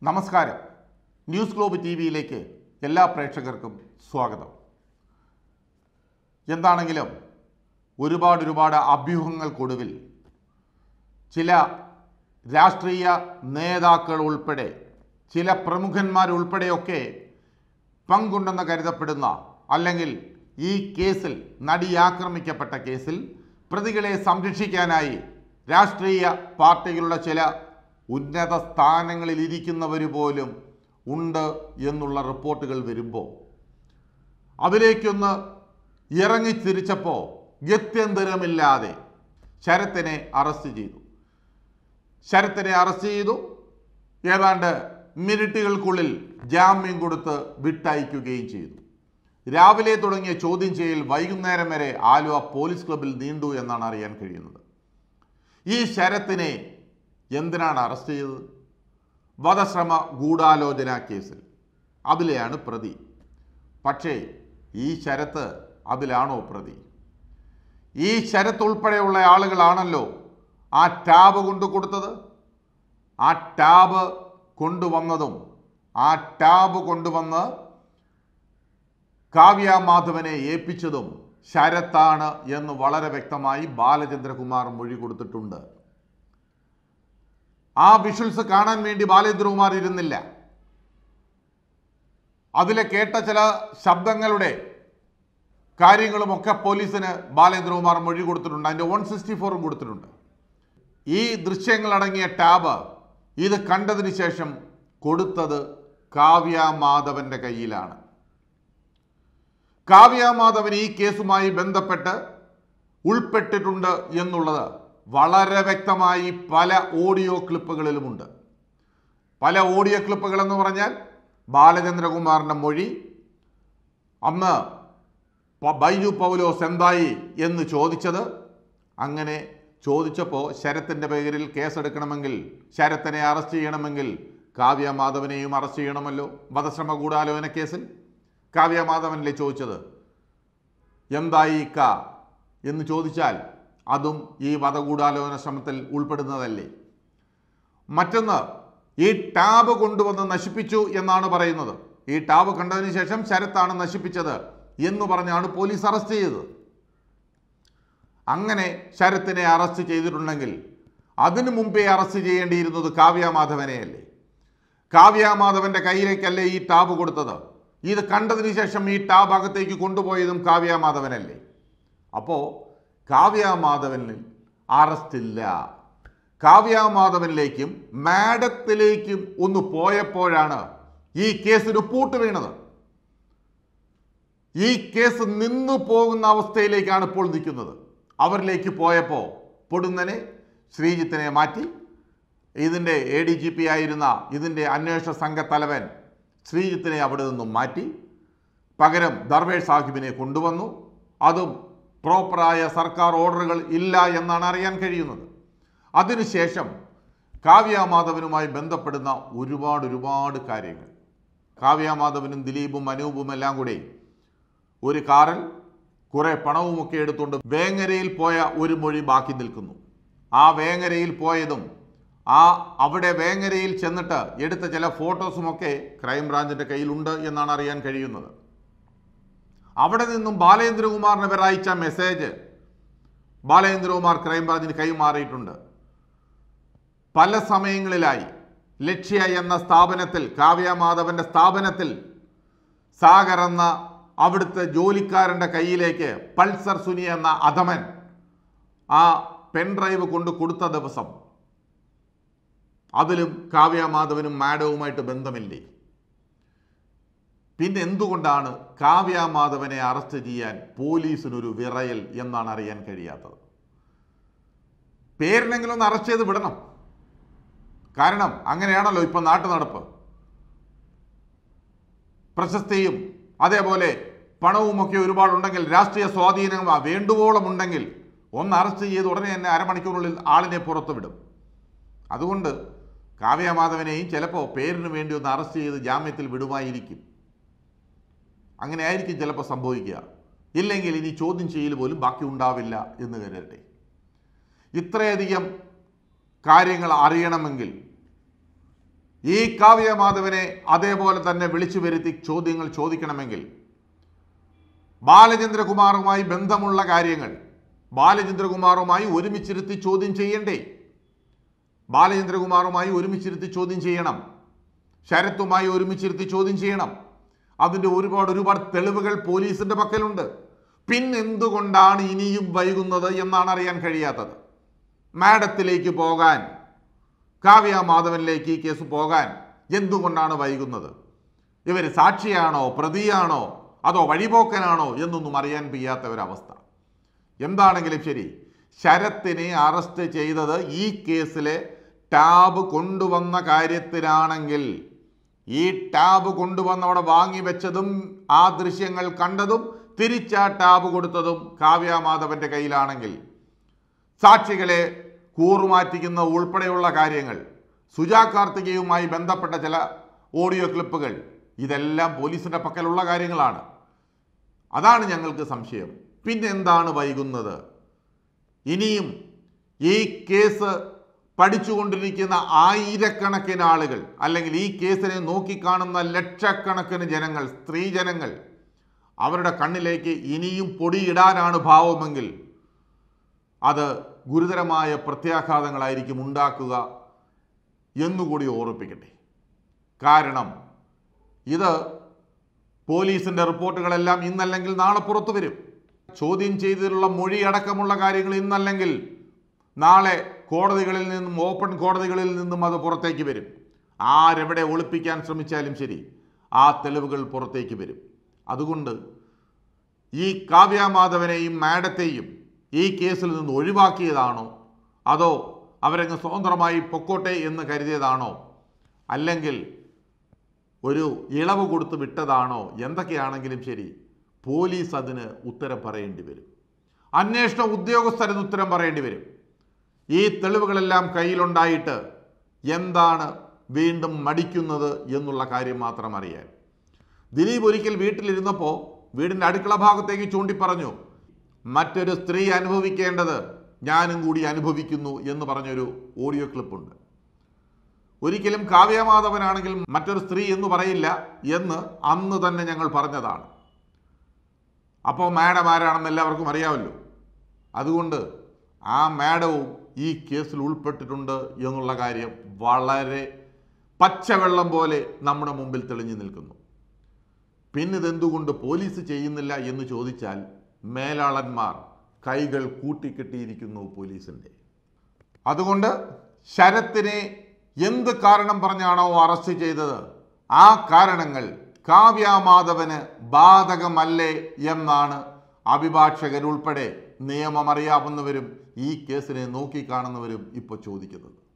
നമസ്കാരം news globe T വിയിലേക്ക് എല്ലാ പ്രേക്ഷകർക്കും സ്വാഗതം എന്താണെങ്കിലും ഒരുപാട് ഒരുപാട് അഭ്യൂഹങ്ങൾക്കൊടുവിൽ ചില രാഷ്ട്രീയ നേതാക്കൾ ഉൾപ്പെടെ ചില പ്രമുഖന്മാരുൾപ്പെടെയൊക്കെ പങ്കുണ്ടെന്ന് കരുതപ്പെടുന്ന അല്ലെങ്കിൽ ഈ കേസിൽ നടി ആക്രമിക്കപ്പെട്ട കേസിൽ പ്രതികളെ സംരക്ഷിക്കാനായി രാഷ്ട്രീയ പാർട്ടികളുടെ ചില ഉന്നത സ്ഥാനങ്ങളിൽ ഇരിക്കുന്നവർ പോലും ഉണ്ട് എന്നുള്ള റിപ്പോർട്ടുകൾ വരുമ്പോൾ അതിലേക്കൊന്ന് ഇറങ്ങിത്തിരിച്ചപ്പോൾ ഗത്യന്തരമില്ലാതെ ശരത്തിനെ അറസ്റ്റ് ചെയ്തു ശരത്തിനെ അറസ്റ്റ് ചെയ്തു ഏതാണ്ട് മിനിറ്റുകൾക്കുള്ളിൽ ജാമ്യം കൊടുത്ത് വിട്ടയക്കുകയും ചെയ്തു രാവിലെ തുടങ്ങിയ ചോദ്യം ചെയ്യൽ വൈകുന്നേരം വരെ ആലുവ പോലീസ് ക്ലബിൽ നീണ്ടു എന്നാണ് അറിയാൻ കഴിയുന്നത് ഈ ശരത്തിനെ എന്തിനാണ് അറസ്റ്റ് ചെയ്തത് വധശ്രമ ഗൂഢാലോചന കേസിൽ അതിലെയാണ് പ്രതി പക്ഷേ ഈ ശരത്ത് അതിലാണോ പ്രതി ഈ ശരത്ത് ഉൾപ്പെടെയുള്ള ആളുകളാണല്ലോ ആ ടാബ് കൊണ്ടു കൊടുത്തത് ആ ടാബ് കൊണ്ടുവന്നതും ആ ടാബ് കൊണ്ടുവന്ന് കാവ്യ മാധവനെ ഏൽപ്പിച്ചതും ശരത്താണ് എന്ന് വളരെ വ്യക്തമായി ബാലചന്ദ്രകുമാർ മൊഴി കൊടുത്തിട്ടുണ്ട് ആ വിഷ്വൽസ് കാണാൻ വേണ്ടി ബാലചന്ദ്രകുമാർ ഇരുന്നില്ല അതിലെ കേട്ട ചില ശബ്ദങ്ങളുടെ കാര്യങ്ങളുമൊക്കെ പോലീസിന് ബാലേന്ദ്രകുമാർ മൊഴി കൊടുത്തിട്ടുണ്ട് അതിൻ്റെ വൺ സിക്സ്റ്റി ഫോറും കൊടുത്തിട്ടുണ്ട് ഈ ദൃശ്യങ്ങളടങ്ങിയ ടാബ് ഇത് കണ്ടതിന് ശേഷം കൊടുത്തത് കാവ്യ മാധവന്റെ കയ്യിലാണ് കാവ്യ മാധവൻ ഈ കേസുമായി ബന്ധപ്പെട്ട് ഉൾപ്പെട്ടിട്ടുണ്ട് എന്നുള്ളത് വളരെ വ്യക്തമായി പല ഓഡിയോ ക്ലിപ്പുകളിലുമുണ്ട് പല ഓഡിയോ ക്ലിപ്പുകൾ എന്ന് പറഞ്ഞാൽ ബാലചന്ദ്രകുമാറിൻ്റെ മൊഴി അന്ന് പ- ബൈജു പൗലോസ് എന്തായി എന്ന് ചോദിച്ചത് അങ്ങനെ ചോദിച്ചപ്പോൾ ശരത്തിൻ്റെ പേരിൽ കേസെടുക്കണമെങ്കിൽ ശരത്തിനെ അറസ്റ്റ് ചെയ്യണമെങ്കിൽ കാവ്യ മാധവനെയും അറസ്റ്റ് ചെയ്യണമല്ലോ വധശ്രമ ഗൂഢാലോചന കേസിൽ കാവ്യ മാധവനല്ലേ ചോദിച്ചത് എന്തായി ഇക്ക എന്ന് ചോദിച്ചാൽ അതും ഈ വധഗൂഢാലോചന ശ്രമത്തിൽ ഉൾപ്പെടുന്നതല്ലേ മറ്റൊന്ന് ഈ ടാബ് കൊണ്ടുവന്ന് നശിപ്പിച്ചു എന്നാണ് പറയുന്നത് ഈ ടാബ് കണ്ടതിന് ശേഷം ശരത്താണ് നശിപ്പിച്ചത് എന്ന് പറഞ്ഞാണ് പോലീസ് അറസ്റ്റ് ചെയ്തത് അങ്ങനെ ശരത്തിനെ അറസ്റ്റ് ചെയ്തിട്ടുണ്ടെങ്കിൽ അതിനു മുമ്പേ അറസ്റ്റ് ചെയ്യേണ്ടിയിരുന്നത് കാവ്യ മാധവനെയല്ലേ കാവ്യ മാധവന്റെ കയ്യിലേക്കല്ലേ ഈ ടാബ് കൊടുത്തത് ഇത് കണ്ടതിന് ശേഷം ഈ ടാബ് അകത്തേക്ക് കൊണ്ടുപോയതും കാവ്യ മാധവനല്ലേ അപ്പോൾ കാവ്യ മാധവനിൽ അറസ്റ്റില്ല കാവ്യ മാധവനിലേക്കും മാഡത്തിലേക്കും ഒന്ന് പോയപ്പോഴാണ് ഈ കേസിന് പൂട്ട് വീണത് ഈ കേസ് നിന്നു പോകുന്ന അവസ്ഥയിലേക്കാണ് ഇപ്പോൾ നിൽക്കുന്നത് അവരിലേക്ക് പോയപ്പോൾ പൊടുന്നനെ ശ്രീജിത്തിനെ മാറ്റി ഇതിൻ്റെ എ ഡി ജി പി ആയിരുന്ന ഇതിൻ്റെ അന്വേഷണ സംഘത്തലവൻ ശ്രീജിത്തിനെ അവിടെ നിന്നും മാറ്റി പകരം ദർവേഷ് സാഹിബിനെ കൊണ്ടുവന്നു അതും പ്രോപ്പറായ സർക്കാർ ഓർഡറുകൾ ഇല്ല എന്നാണ് അറിയാൻ കഴിയുന്നത് അതിനുശേഷം കാവ്യ മാധവനുമായി ബന്ധപ്പെടുന്ന ഒരുപാട് ഒരുപാട് കാര്യങ്ങൾ കാവ്യ മാധവനും ദിലീപും അനൂപും എല്ലാം കൂടി ഒരു കാറിൽ കുറെ പണവുമൊക്കെ എടുത്തുകൊണ്ട് വേങ്ങരയിൽ പോയ ഒരു മൊഴി ബാക്കി നിൽക്കുന്നു ആ വേങ്ങരയിൽ പോയതും ആ അവിടെ വേങ്ങരയിൽ ചെന്നിട്ട് എടുത്ത ചില ഫോട്ടോസുമൊക്കെ ക്രൈംബ്രാഞ്ചിൻ്റെ കയ്യിലുണ്ട് എന്നാണ് അറിയാൻ കഴിയുന്നത് അവിടെ നിന്നും ബാലേന്ദ്രകുമാറിന് ഇവർ അയച്ച മെസ്സേജ് ബാലേന്ദ്രകുമാർ ക്രൈംബ്രാഞ്ചിന് കൈമാറിയിട്ടുണ്ട് പല സമയങ്ങളിലായി ലക്ഷ്യ എന്ന സ്ഥാപനത്തിൽ കാവ്യ മാധവന്റെ സ്ഥാപനത്തിൽ സാഗർ എന്ന അവിടുത്തെ ജോലിക്കാരൻ്റെ കയ്യിലേക്ക് പൾസർ സുനി എന്ന അധമൻ ആ പെൻഡ്രൈവ് കൊണ്ട് കൊടുത്ത ദിവസം അതിലും കാവ്യ മാധവനും മാഡവുമായിട്ട് ബന്ധമില്ലേ പിന്നെ എന്തുകൊണ്ടാണ് കാവ്യ മാധവനെ അറസ്റ്റ് ചെയ്യാൻ പോലീസിനൊരു വിറയൽ എന്നാണ് അറിയാൻ കഴിയാത്തത് പേരിനെങ്കിലും ഒന്ന് അറസ്റ്റ് ചെയ്ത് വിടണം കാരണം അങ്ങനെയാണല്ലോ ഇപ്പം നാട്ടു നടപ്പ് പ്രശസ്തിയും അതേപോലെ പണവുമൊക്കെ ഒരുപാടുണ്ടെങ്കിൽ രാഷ്ട്രീയ സ്വാധീനം വേണ്ടുവോളം ഉണ്ടെങ്കിൽ ഒന്ന് അറസ്റ്റ് ചെയ്ത് ഉടനെ തന്നെ അരമണിക്കൂറിനുള്ളിൽ ആളിനെ പുറത്തു വിടും അതുകൊണ്ട് കാവ്യമാധവനെയും ചിലപ്പോൾ പേരിന് വേണ്ടി ഒന്ന് അറസ്റ്റ് ചെയ്ത് ജാമ്യത്തിൽ വിടുമായിരിക്കും അങ്ങനെ ആയിരിക്കും ചിലപ്പോൾ സംഭവിക്കുക ഇല്ലെങ്കിൽ ഇനി ചോദ്യം ചെയ്യൽ പോലും ബാക്കി ഉണ്ടാവില്ല എന്ന് കരുതട്ടെ ഇത്രയധികം കാര്യങ്ങൾ അറിയണമെങ്കിൽ ഈ കാവ്യമാധവനെ അതേപോലെ തന്നെ വിളിച്ചു വരുത്തി ചോദ്യങ്ങൾ ചോദിക്കണമെങ്കിൽ ബാലചന്ദ്രകുമാറുമായി ബന്ധമുള്ള കാര്യങ്ങൾ ബാലചന്ദ്രകുമാറുമായി ഒരുമിച്ചിരുത്തി ചോദ്യം ചെയ്യണ്ടേ ബാലചന്ദ്രകുമാറുമായി ഒരുമിച്ചിരുത്തി ചോദ്യം ചെയ്യണം ശരത്തുമായി ഒരുമിച്ചിരുത്തി ചോദ്യം ചെയ്യണം അതിൻ്റെ ഒരുപാട് ഒരുപാട് തെളിവുകൾ പോലീസിന്റെ പക്കലുണ്ട് പിന്നെന്തുകൊണ്ടാണ് ഇനിയും വൈകുന്നത് എന്നാണ് അറിയാൻ കഴിയാത്തത് മാഡത്തിലേക്ക് പോകാൻ കാവ്യ മാധവനിലേക്ക് ഈ കേസ് പോകാൻ എന്തുകൊണ്ടാണ് വൈകുന്നത് ഇവർ സാക്ഷിയാണോ പ്രതിയാണോ അതോ വഴിപോക്കനാണോ എന്നൊന്നും അറിയാൻ വയ്യാത്ത ഒരവസ്ഥ എന്താണെങ്കിലും ശരി ശരത്തിനെ അറസ്റ്റ് ചെയ്തത് ഈ കേസിലെ ടാബ് കൊണ്ടുവന്ന കാര്യത്തിലാണെങ്കിൽ ഈ ടാബ് കൊണ്ടുവന്ന് അവിടെ വാങ്ങി വെച്ചതും ആ ദൃശ്യങ്ങൾ കണ്ടതും തിരിച്ചാ ടാബ് കൊടുത്തതും കാവ്യ മാധവന്റെ കയ്യിലാണെങ്കിൽ സാക്ഷികളെ കൂറുമാറ്റിക്കുന്ന ഉൾപ്പെടെയുള്ള കാര്യങ്ങൾ സുജാ കാർത്തികയുമായി ബന്ധപ്പെട്ട ചില ഓഡിയോ ക്ലിപ്പുകൾ ഇതെല്ലാം പോലീസിന്റെ പക്കലുള്ള കാര്യങ്ങളാണ് അതാണ് ഞങ്ങൾക്ക് സംശയം പിന്നെ എന്താണ് വൈകുന്നത് ഇനിയും ഈ കേസ് പഠിച്ചുകൊണ്ടിരിക്കുന്ന ആയിരക്കണക്കിന് ആളുകൾ അല്ലെങ്കിൽ ഈ കേസിനെ നോക്കിക്കാണുന്ന ലക്ഷക്കണക്കിന് ജനങ്ങൾ സ്ത്രീജനങ്ങൾ അവരുടെ കണ്ണിലേക്ക് ഇനിയും പൊടിയിടാനാണ് ഭാവമെങ്കിൽ അത് ഗുരുതരമായ പ്രത്യാഘാതങ്ങളായിരിക്കും ഉണ്ടാക്കുക എന്നുകൂടി ഓർമ്മിപ്പിക്കട്ടെ കാരണം ഇത് പോലീസിന്റെ റിപ്പോർട്ടുകളെല്ലാം ഇന്നല്ലെങ്കിൽ നാളെ പുറത്തു വരും ചോദ്യം ചെയ്തതിലുള്ള മൊഴി അടക്കമുള്ള കാര്യങ്ങൾ ഇന്നല്ലെങ്കിൽ നാളെ കോടതികളിൽ നിന്നും ഓപ്പൺ കോടതികളിൽ നിന്നും അത് പുറത്തേക്ക് വരും ആരെവിടെ ഒളിപ്പിക്കാൻ ശ്രമിച്ചാലും ശരി ആ തെളിവുകൾ പുറത്തേക്ക് വരും അതുകൊണ്ട് ഈ കാവ്യമാധവനെയും മാഡത്തെയും ഈ കേസിൽ നിന്ന് ഒഴിവാക്കിയതാണോ അതോ അവരങ്ങ് സ്വതന്ത്രമായി പൊക്കോട്ടെ എന്ന് കരുതിയതാണോ അല്ലെങ്കിൽ ഒരു ഇളവ് കൊടുത്ത് വിട്ടതാണോ എന്തൊക്കെയാണെങ്കിലും ശരി പോലീസ് അതിന് ഉത്തരം പറയേണ്ടി വരും അന്വേഷണ ഉദ്യോഗസ്ഥരത് ഉത്തരം പറയേണ്ടി വരും ഈ തെളിവുകളെല്ലാം കയ്യിലുണ്ടായിട്ട് എന്താണ് വീണ്ടും മടിക്കുന്നത് എന്നുള്ള കാര്യം മാത്രം അറിയാൻ ദിലീപ് ഒരിക്കൽ വീട്ടിലിരുന്നപ്പോൾ വീടിൻ്റെ അടുക്കള ഭാഗത്തേക്ക് ചൂണ്ടിപ്പറഞ്ഞു മറ്റൊരു സ്ത്രീ അനുഭവിക്കേണ്ടത് ഞാനും കൂടി അനുഭവിക്കുന്നു എന്ന് പറഞ്ഞൊരു ഓഡിയോ ക്ലിപ്പുണ്ട് ഒരിക്കലും കാവ്യമാധവനാണെങ്കിൽ മറ്റൊരു സ്ത്രീ എന്ന് പറയില്ല എന്ന് അന്ന് തന്നെ ഞങ്ങൾ പറഞ്ഞതാണ് അപ്പോൾ മാഡം ആരാണെന്ന് എല്ലാവർക്കും അറിയാമല്ലോ അതുകൊണ്ട് ആ മാഡവും ഈ കേസിൽ ഉൾപ്പെട്ടിട്ടുണ്ട് എന്നുള്ള കാര്യം വളരെ പച്ചവെള്ളം പോലെ നമ്മുടെ മുമ്പിൽ തെളിഞ്ഞു നിൽക്കുന്നു പിന്നെ ഇതെന്തുകൊണ്ട് പോലീസ് ചെയ്യുന്നില്ല എന്ന് ചോദിച്ചാൽ മേലാളന്മാർ കൈകൾ കൂട്ടിക്കെട്ടിയിരിക്കുന്നു പോലീസിൻ്റെ അതുകൊണ്ട് ശരത്തിനെ എന്ത് കാരണം പറഞ്ഞാണോ അറസ്റ്റ് ചെയ്തത് ആ കാരണങ്ങൾ കാവ്യാമാധവന് ബാധകമല്ലേ എന്നാണ് അഭിഭാഷകരുൾപ്പെടെ നിയമം അറിയാവുന്നവരും ഈ കേസിനെ നോക്കിക്കാണുന്നവരും ഇപ്പോൾ ചോദിക്കുന്നത്